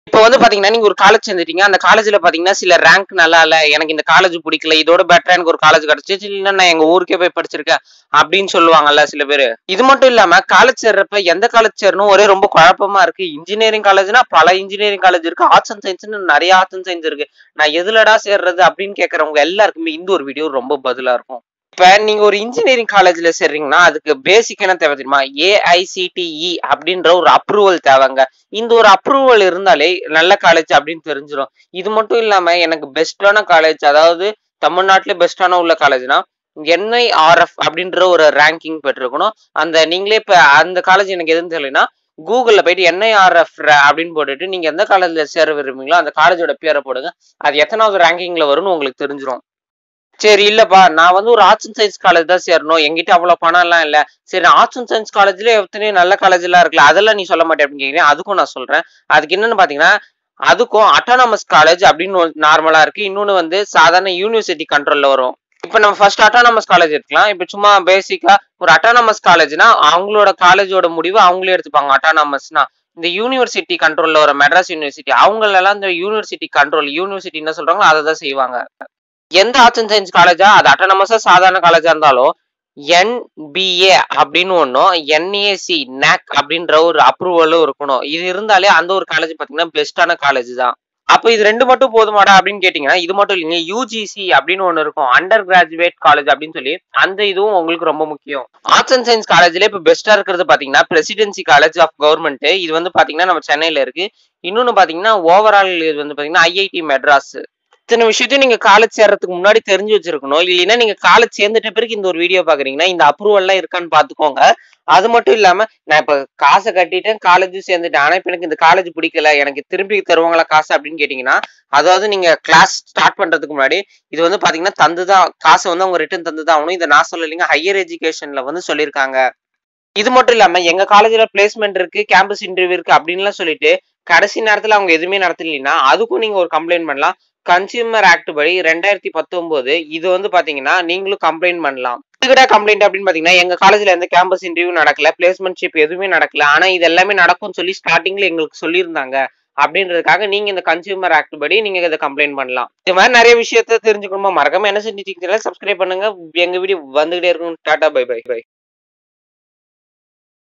இப்போ வந்து பாத்தீங்கன்னா நீங்க ஒரு காலேஜ் சேர்ந்துட்டீங்க அந்த காலேஜ்ல பாத்தீங்கன்னா சில ரேங்க் நல்லா இல்ல எனக்கு இந்த காலேஜ் பிடிக்கல இதோட பெட்டரா எனக்கு ஒரு காலேஜ் கிடைச்சிச்சு இல்ல நான் எங்க ஊருக்கே போய் படிச்சிருக்கேன் அப்படின்னு சொல்லுவாங்கல்ல சில பேர் இது மட்டும் இல்லாம காலேஜ் சேர்றப்ப எந்த காலேஜ் சேரணும் ஒரே ரொம்ப குழப்பமா இருக்கு இன்ஜினியரிங் காலேஜ்னா பல இன்ஜினியரிங் காலேஜ் இருக்கு ஆர்ட்ஸ் அண்ட் சயின்ஸ்னு நிறைய ஆர்ட்ஸ் அண்ட் சயின்ஸ் இருக்கு நான் எதுலடா சேர்றது அப்படின்னு கேக்குறவங்க எல்லாருக்குமே இந்த ஒரு வீடியோ ரொம்ப பதிலா இருக்கும் இப்ப நீங்க ஒரு இன்ஜினியரிங் காலேஜ்ல சேர்றீங்கன்னா அதுக்கு பேசிக் என்ன தேவை தெரியுமா ஏஐசிடிஇ அப்படின்ற ஒரு அப்ரூவல் தேவைங்க இந்த ஒரு அப்ரூவல் இருந்தாலே நல்ல காலேஜ் அப்படின்னு தெரிஞ்சிடும் இது மட்டும் இல்லாம எனக்கு பெஸ்டான காலேஜ் அதாவது தமிழ்நாட்டிலே பெஸ்டான உள்ள காலேஜ்னா என்ஐஆர்எஃப் அப்படின்ற ஒரு ரேங்கிங் பெற்றிருக்கணும் அந்த நீங்களே இப்ப அந்த காலேஜ் எனக்கு எதுன்னு தெரியலனா கூகுள்ல போயிட்டு என்ஐஆர்எஃப் அப்படின்னு போட்டுட்டு நீங்க எந்த காலேஜ்ல சேர விரும்புறீங்களோ அந்த காலேஜோட பேரை போடுங்க அது எத்தனாவது ரேங்கிங்ல வரும்னு உங்களுக்கு தெரிஞ்சிடும் சரி இல்லப்பா நான் வந்து ஒரு ஆர்ட்ஸ் அண்ட் சயின்ஸ் காலேஜ் தான் சேரணும் எங்கிட்ட அவ்வளவு பணம் எல்லாம் இல்ல சரி ஆர்ட்ஸ் அண்ட் சயின்ஸ் காலேஜ்ல எத்தனையோ நல்ல காலேஜ் எல்லாம் இருக்குல்ல அதெல்லாம் நீ சொல்ல மாட்டே அப்படின்னு கேக்குறீங்க அதுக்கும் நான் சொல்றேன் அதுக்கு என்னன்னு பாத்தீங்கன்னா அதுக்கும் அட்டானமஸ் காலேஜ் அப்படின்னு நார்மலா இருக்கு இன்னொன்னு வந்து சாதாரண யூனிவர்சிட்டி கண்ட்ரோல்ல வரும் இப்ப நம்ம ஃபர்ஸ்ட் அட்டானமஸ் காலேஜ் எடுக்கலாம் இப்ப சும்மா பேசிக்கா ஒரு அட்டானமஸ் காலேஜ்னா அவங்களோட காலேஜோட முடிவு அவங்களே எடுத்துப்பாங்க அட்டானமஸ்னா இந்த யூனிவர்சிட்டி கண்ட்ரோல்ல வர மெட்ராஸ் யூனிவர்சிட்டி அவங்களெல்லாம் இந்த யூனிவர்சிட்டி கண்ட்ரோல் யூனிவர்சிட்டி என்ன சொல்றாங்களோ அதை தான் செய்வாங்க எந்த ஆர்ட்ஸ் அண்ட் சயின்ஸ் காலேஜா அது அட்டானமஸா சாதாரண காலேஜா இருந்தாலும் என்பிஏ அப்படின்னு ஒன்றும் என்ஏசி நேக் அப்படின்ற ஒரு அப்ரூவலும் இருக்கணும் இது இருந்தாலே அந்த ஒரு காலேஜ் பார்த்தீங்கன்னா பெஸ்டான காலேஜ் தான் அப்போ இது ரெண்டு மட்டும் போதுமாடா அப்படின்னு கேட்டிங்கன்னா இது மட்டும் இல்லைங்க யூஜிசி அப்படின்னு ஒன்று இருக்கும் அண்டர் கிராஜுவேட் காலேஜ் அப்படின்னு சொல்லி அந்த இதுவும் உங்களுக்கு ரொம்ப முக்கியம் ஆர்ட்ஸ் அண்ட் சயின்ஸ் காலேஜ்ல இப்போ பெஸ்ட்டாக இருக்கிறது பார்த்தீங்கன்னா பிரசிடென்சி காலேஜ் ஆஃப் கவர்மெண்ட் இது வந்து பார்த்தீங்கன்னா நம்ம சென்னையில் இருக்கு இன்னொன்று பார்த்தீங்கன்னா ஓவரால் இது வந்து பார்த்தீங்கன்னா ஐஐடி மெட்ராஸ் இத்தனை விஷயத்தையும் நீங்க காலேஜ் சேர்றதுக்கு முன்னாடி தெரிஞ்சு வச்சிருக்கணும் இல்லைன்னா நீங்க காலேஜ் சேர்ந்துட்ட பிறகு இந்த ஒரு வீடியோ பாக்குறீங்கன்னா இந்த அப்ரூவல் எல்லாம் இருக்கான்னு பாத்துக்கோங்க அது மட்டும் இல்லாம நான் இப்ப காசை கட்டிட்டேன் காலேஜ் சேர்ந்துட்டேன் ஆனா இப்ப எனக்கு இந்த காலேஜ் பிடிக்கல எனக்கு திரும்பி தருவாங்களா காசு அப்படின்னு கேட்டீங்கன்னா அதாவது நீங்க கிளாஸ் ஸ்டார்ட் பண்றதுக்கு முன்னாடி இது வந்து பாத்தீங்கன்னா தந்துதான் காசை வந்து அவங்க ரிட்டர்ன் தந்துதான் ஆகணும் இதை நான் சொல்லலைங்க ஹையர் எஜுகேஷன்ல வந்து சொல்லியிருக்காங்க இது மட்டும் இல்லாம எங்க காலேஜ்ல பிளேஸ்மெண்ட் இருக்கு கேம்பஸ் இன்டர்வியூ இருக்கு அப்படின்லாம் சொல்லிட்டு கடைசி நேரத்துல அவங்க எதுவுமே நடத்தலைன்னா அதுக்கும் நீங்க ஒரு கம்ப்ளைண்ட் பண்ணலாம் கன்சியூமர் ஆக்ட் படி ரெண்டாயிரத்தி பத்தொன்பது இது வந்து பாத்தீங்கன்னா நீங்களும் கம்ப்ளைண்ட் பண்ணலாம் இதுக்கிட்ட கம்ப்ளைண்ட் அப்படின்னு பாத்தீங்கன்னா எங்க காலேஜ்ல எந்த கேம்பஸ் இன்டர்வியூ நடக்கல பிளேஸ்மெண்ட்ஷிப் எதுவுமே நடக்கல ஆனா இது எல்லாமே நடக்கும்னு சொல்லி ஸ்டார்டிங்ல எங்களுக்கு சொல்லியிருந்தாங்க அப்படின்றதுக்காக நீங்க இந்த கன்சியூமர் ஆக்ட் படி நீங்க இதை கம்ப்ளைண்ட் பண்ணலாம் இது மாதிரி நிறைய விஷயத்த தெரிஞ்சுக்கணுமா மறக்காம என்ன செஞ்சு சப்ஸ்கிரைப் பண்ணுங்க எங்க வீடியோ வந்துகிட்டே இருக்கும் டாடா பை பை பை